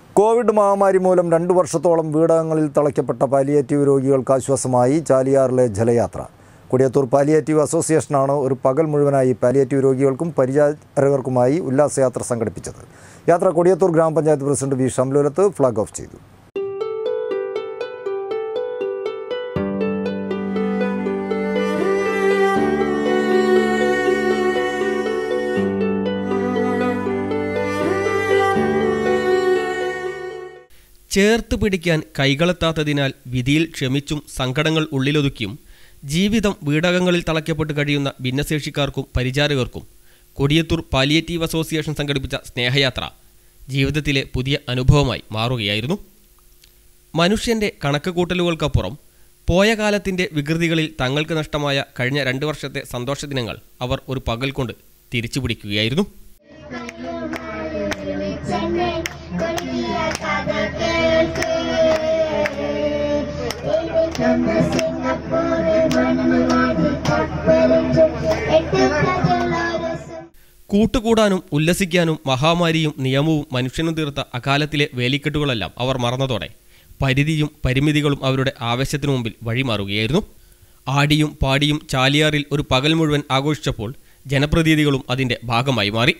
Covid മഹാമാരി മൂലം രണ്ടു വർഷത്തോളം വീടകങ്ങളിൽ തളയ്ക്കപ്പെട്ട പാലിയേറ്റീവ് രോഗികൾക്ക് ആശ്വാസമായി ചാലിയാറിലെ ജലയാത്ര കൊടിയത്തൂർ പാലിയേറ്റീവ് അസോസിയേഷനാണ് ഒരു പകൽ മുഴുവനായി പാലിയേറ്റീവ് രോഗികൾക്കും പരിചാരകർക്കുമായി ഉല്ലാസയാത്ര സംഘടിപ്പിച്ചത് യാത്ര കൊടിയത്തൂർ ഗ്രാമപഞ്ചായത്ത് president V Shamlulath flag off ചെയ്തു ചേർത്ത് പിടിക്കാൻ കൈകളെത്താത്തതിനാൽ വിധിയിൽ ക്ഷമിച്ചും സങ്കടങ്ങൾ ഉള്ളിലൊതുക്കിയും ജീവിതം വീടകങ്ങളിൽ തളയ്ക്കപ്പെട്ട് കഴിയുന്ന ഭിന്നശേഷിക്കാർക്കും പരിചാരകർക്കും കൊടിയത്തൂർ പാലിയേറ്റീവ് അസോസിയേഷൻ സംഘടിപ്പിച്ച സ്നേഹയാത്ര ജീവിതത്തിലെ പുതിയ അനുഭവമായി മാറുകയായിരുന്നു മനുഷ്യന്റെ കണക്ക് കൂട്ടലുകൾക്കപ്പുറം പോയ കാലത്തിന്റെ വികൃതികളിൽ തങ്ങൾക്ക് നഷ്ടമായ കഴിഞ്ഞ രണ്ട് വർഷത്തെ സന്തോഷ ദിനങ്ങൾ അവർ ഒരു പകൽ കൊണ്ട് തിരിച്ചു പിടിക്കുകയായിരുന്നു ചെന്നൈ കൊടിയ കഥ കേൾക്ക് നമ്മൾ സിംഗപ്പൂർ മണവാടി കപ്പലിട്ട് എട്ട് പ്രജലോരസം കൂട്ടുകൂടാനും ഉല്ലസിക്കാനും മഹാമാരിയും നിയമവും മനുഷ്യനും തീർത്ത അകാലത്തിലെ വേലിക്കെട്ടുകളെല്ലാം അവർ മറന്നതോടെ പരിധിയും പരിമിതികളും അവരുടെ ആവേശത്തിനു മുമ്പിൽ വഴിമാറുകയായിരുന്നു ആടിയും പാടിയും ചാലിയാറിൽ ഒരു പകൽ മുഴുവൻ ആഘോഷിച്ചപ്പോൾ ജനപ്രതിനിധികളും അതിന്റെ ഭാഗമായി മാറി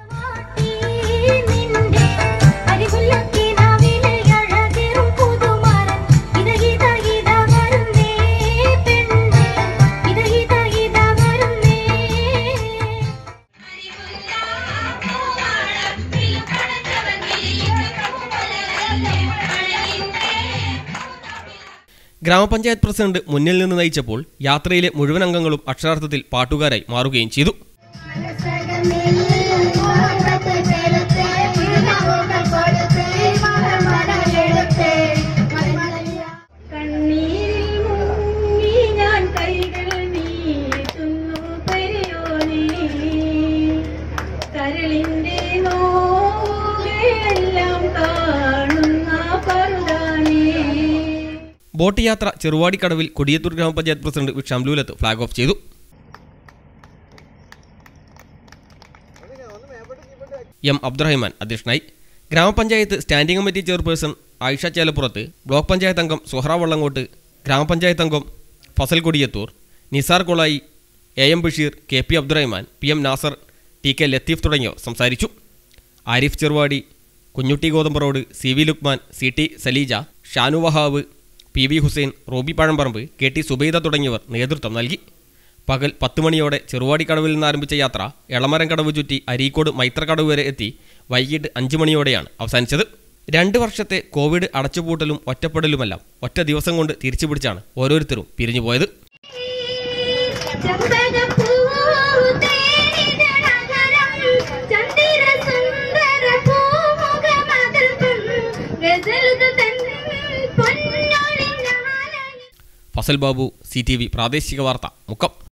നിന്റെ അരികുല്ലക്കിനാവിലെ അഴകേറും പുതുമരൻ ഇതകിത ഇത വരുന്നേ പെണ്ണേ ഇതകിത ഇത വരുന്നേ ഗ്രാമപഞ്ചായത്ത് പ്രസിഡന്റ് മുന്നിൽ നിന്ന് നയിച്ചപ്പോൾ യാത്രയിലെ മുഴുവൻ അംഗങ്ങളും അക്ഷരാർത്ഥത്തിൽ പാട്ടുകാരായി മാറുകയും ചെയ്തു മനസ്സകമിൽ മുഹബത്ത് ചെലുത്തേ മൗനം കൊടുത്തേ മറമറയെടുത്തേ കണ്ണീരിൽ മുങ്ങി ഞാൻ കൈകൾ നീട്ടുന്നു പെരിയോനേ കരളിന്റെ നോവെല്ലാം കാണുന്ന പറുതാനേ ബോട്ട് യാത്ര ചെറുവാടിക്കടവിൽ കൊടിയത്തൂർ ഗ്രാമപഞ്ചായത്ത് president V Shamlulath flag off ചെയ്തു എം അബ്ദുറഹിമാൻ അധ്യക്ഷനായി ഗ്രാമപഞ്ചായത്ത് standing committee chairperson Ayisha Chelappurath block panchayat അംഗം സുഹറ വള്ളങ്കോട്ട് ഗ്രാമപഞ്ചായത്ത് അംഗം Fasal Kodiyathur Nisar Kolayi A M Basheer K P Abdurahiman P M Nasar T K Latheef തുടങ്ങിയവർ സംസാരിച്ചു Arif Cheruvadi Kunjutty Gothambaroad C V Lukman C T Saleeja Shanu Wahab P V Hussain Robi Pazhamparamb K T Subaida തുടങ്ങിയവർ നേതൃത്വം നൽകി പകൽ പത്ത് മണിയോടെ ചെറുവാടിക്കടവിൽ നിന്ന് ആരംഭിച്ച യാത്ര എളമരം കടവ് ചുറ്റി അരീക്കോട് മൈത്രക്കടവ് വരെ എത്തി വൈകിട്ട് അഞ്ച് മണിയോടെയാണ് അവസാനിച്ചത് രണ്ട് വർഷത്തെ കോവിഡ് അടച്ചുപൂട്ടലും ഒറ്റപ്പെടലുമെല്ലാം ഒറ്റ ദിവസം കൊണ്ട് തിരിച്ചു പിടിച്ചാണ് ഓരോരുത്തരും പിരിഞ്ഞുപോയത് ചെമ്പകപ്പൂവ് തേനിതളകരം ചന്ദ്രസുന്ദര പൂമുഖമതിൽ ഗസലുകൾ തൻ പൊന്നൊളിഞ്ഞാലയം Fasal Babu C T V പ്രാദേശിക വാർത്ത മുക്കം